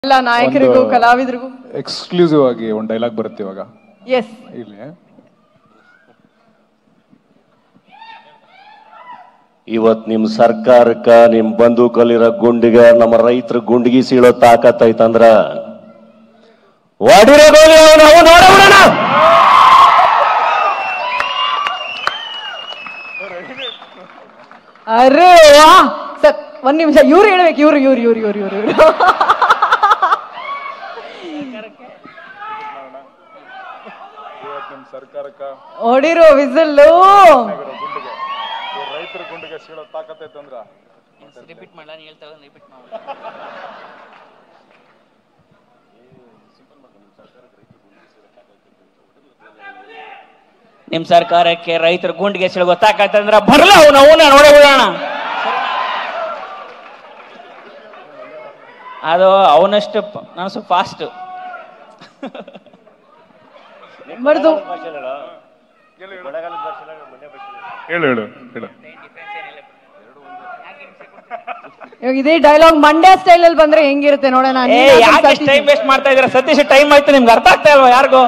ಎಲ್ಲ ನಾಯಕರಿಗೂ ಒಂದು- ಕಲಾವಿದರಿಗೂ ಎಕ್ಸ್ಕ್ಲೂಸಿವ್ ಆಗಿ ಒಂದು ಡೈಲಾಗ್ ಬರುತ್ತೆ ಇವಾಗ ಎಸ್ ಇಲ್ಲಿ ಇವತ್ ನಿಮ್ ಸರ್ಕಾರಕ್ಕ ನಿಮ್ ಬಂದೂಕಲ್ಲಿರೋ ಗುಂಡಿಗೆ ನಮ್ಮ ರೈತರ ಗುಂಡಿಗೆ ಸೀಳೋ ತಾಕತ್ ಐತಂದ್ರ ಹೊಡಿರೋ ಗೋಲಿ ಅವ್ನ ಅವ್ನ್ ನೋಡಬಿಡೋಣ ಅರೆ ವಾ ಸರ್ ಒಂದ್ ನಿಮಿಷ ಇವ್ರು ಹೇಳ್ಬೇಕು ಇವ್ರು ಇವ್ರು ಇವ್ರು ಇವ್ರು ಇವ್ರು ಇವ್ರು ನಿಮ್ಮ ಸರ್ಕಾರಕ್ಕ ಹೊಡಿರೋ ವಿಸಲ್ಲು ಗುಂಡಿಗೆ ರೈತರ ಗುಂಡಿಗೆ ಸೀಳೋ ತಾಕತ್ತೈತಂದ್ರ ರಿಪೀಟ್ ಮಾಡಲ್ಲ ನೀ ಹೇಳ್ತಾ ರಿಪೀಟ್ ಮಾಡ ನಿಮ್ ಸರ್ಕಾರಕ್ಕೆ ರೈತರ ಗುಂಡಿಗೆ ಸಿಳ ಗೊತ್ತಾಕತ್ತಂದ್ರ ಬರಲ್ಲ ಅವನು ಅವನ ನೋಡೇ ಬಿಡೋಣ ಅದು ಅವನಷ್ಟು ಪ- ನಾನು ಸ್ವಲ್ಪ ಫಾಸ್ಟ್ ಬರ್ದು ಹೇಳು ಹೇಳು ಹೇಳು ಇವಾಗ ಇದೇ ಡೈಲಾಗ್ ಮಂಡ್ಯ ಸ್ಟೈಲ್ ಅಲ್ಲಿ ಬಂದ್ರೆ ಹೆಂಗಿರುತ್ತೆ ನೋಡೋಣ ಏ ನೀನ್ ಅದನ್ನ ಯಾಕೆ ಸತೀಶ್- ಟೈಮ್ ವೇಸ್ಟ್ ಮಾಡ್ತಾ ಇದ್ದೀರಾ ಸತೀಶ್ ಟೈಮ್ ಆಯ್ತು ನಿಮ್ಗೆ ಅರ್ಥ ಆಗ್ತಾ ಇಲ್ವಾ ಯಾರಿಗೂ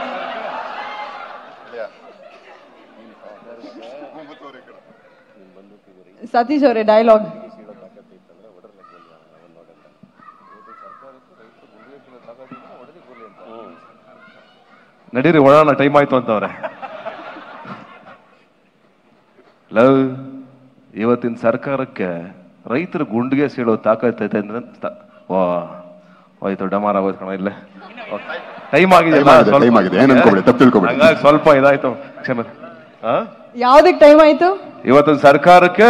ಸತೀಶ್ ಅವರೇ ಡೈಲಾಗ್ ನಡೀರಿ ಓಡೋಣ ಟೈಮ್ ಆಯ್ತು ಅಂತವ್ರೆ ಲವ್ ಇವತ್ತಿನ ಸರ್ಕಾರಕ್ಕೆ ರೈತರ ಗುಂಡಿಗೆ ಸೀಳೋ ತಾಕತ್ತೈತೆ ಅಂದ್ರೆ ತ- ವಾ ಹೋಯ್ತು ಡಮಾರ್ ಆಗೋಯ್ತು ಕಣ ಇಲ್ಲೇ ಟೈಮ್ ಆಗಿದೆ Time ಆಗಿದೆ, time ಆಗಿದೆ. ಏನ್ ಅನ್ಕೊಬೇಡಿ, ತಪ್ಪು ತಿಳ್ಕೊಬೇಡಿ. ಹಂಗಾಗಿ ಸ್ವಲ್ಪ ಇದಾಯ್ತು ಕ್ಷಮೆ ಆ? ಯಾವ್ದಕ್ ಟೈಮ್ ಆಯ್ತು ಇವತ್ತಿನ ಸರ್ಕಾರಕ್ಕೆ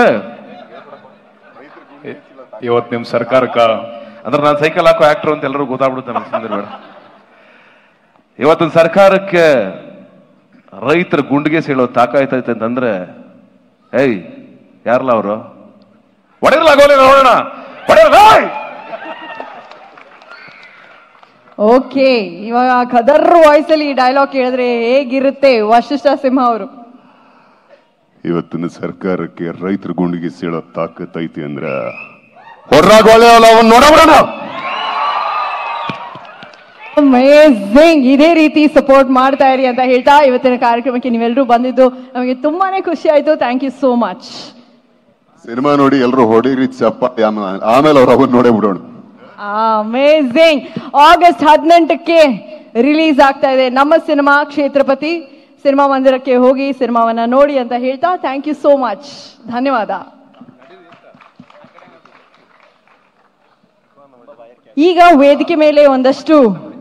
ಇವತ್ತು ನಿಮ್ಮ ಸರ್ಕಾರಕ್ಕ ಅಂದ್ರೆ ನಾನು ಸೈಕಲ್ ಹಾಕೋ ಆಕ್ಟರ್ ಅಂತ ಎಲ್ಲರೂ ಗೊತ್ತಾಗ್ಬಿಡುತ್ತೆ ನಮ್ಗೆ ಸುಂದರ ಬೇಡ ಇವತ್ತಿನ ಸರ್ಕಾರಕ್ಕೆ ರೈತರ ಗುಂಡಿಗೆ ಸೀಳೋ ತಾಕಾಯ್ತೈತೆ ಅಂತಂದ್ರೆ ಏಯ್ ಯಾರಲ್ಲ ಅವರು ಒಡೆಯಲಾಗೋಲಿ ನೋಡೋಣ ಹೊಡೆಯಲ್ಲ ಓಕೆ ಇವಾಗ ಕದರ್ ವಾಯ್ಸ್ ಅಲ್ಲಿ ಈ ಡೈಲಾಗ್ ಕೇಳಿದ್ರೆ ಹೇಗಿರುತ್ತೆ ವಶಿಷ್ಠ ಸಿಂಹ ಅವರು ಇವತ್ತಿನ ಸರ್ಕಾರಕ್ಕೆ ರೈತರ ಗುಂಡಿಗೆ ಸೀಳೋ ತಾಕತ್ತೈತಿ ಅಂದ್ರ ಹೊರ್ರಾಗೋಳೆ ಅವನ್ ನೋಡಬಿಡೋಣ ಅಮೇಝಿಂಗ್ ಇದೇ ರೀತಿ ಸಪೋರ್ಟ್ ಮಾಡ್ತಾ ಇರಿ ಅಂತ ಹೇಳ್ತಾ ಇವತ್ತಿನ ಕಾರ್ಯಕ್ರಮಕ್ಕೆ ನೀವೆಲ್ಲರೂ ಬಂದಿದ್ದು ನಮಗೆ ತುಂಬಾನೇ ಖುಷಿ ಆಯ್ತು thank you so much cinema ನೋಡಿ ಎಲ್ರು ಹೊಡೀರಿ ಚಪ್ಪಾಳಿ ಆಮೇಲೆ ಆಮೇಲೆ ಅವ್ರು ಅವನ್ ನೋಡೇ ಬಿಡೋಣ ಅಮೇಝಿಂಗ್ ಆಗಸ್ಟ್ ಹದಿನೆಂಟಕ್ಕೆ ರಿಲೀಸ್ ಆಗ್ತಾ ಇದೆ ನಮ್ಮ ಸಿನಿಮಾ ಕ್ಷೇತ್ರಪತಿ ಸಿನಿಮಾ ಮಂದಿರಕ್ಕೆ ಹೋಗಿ ಸಿನಿಮಾವನ್ನ ನೋಡಿ ಅಂತ ಹೇಳ್ತಾ ಥ್ಯಾಂಕ್ ಯು ಸೋ ಮಚ್ ಧನ್ಯವಾದ ಈಗ ವೇದಿಕೆ ಮೇಲೆ ಒಂದಷ್ಟು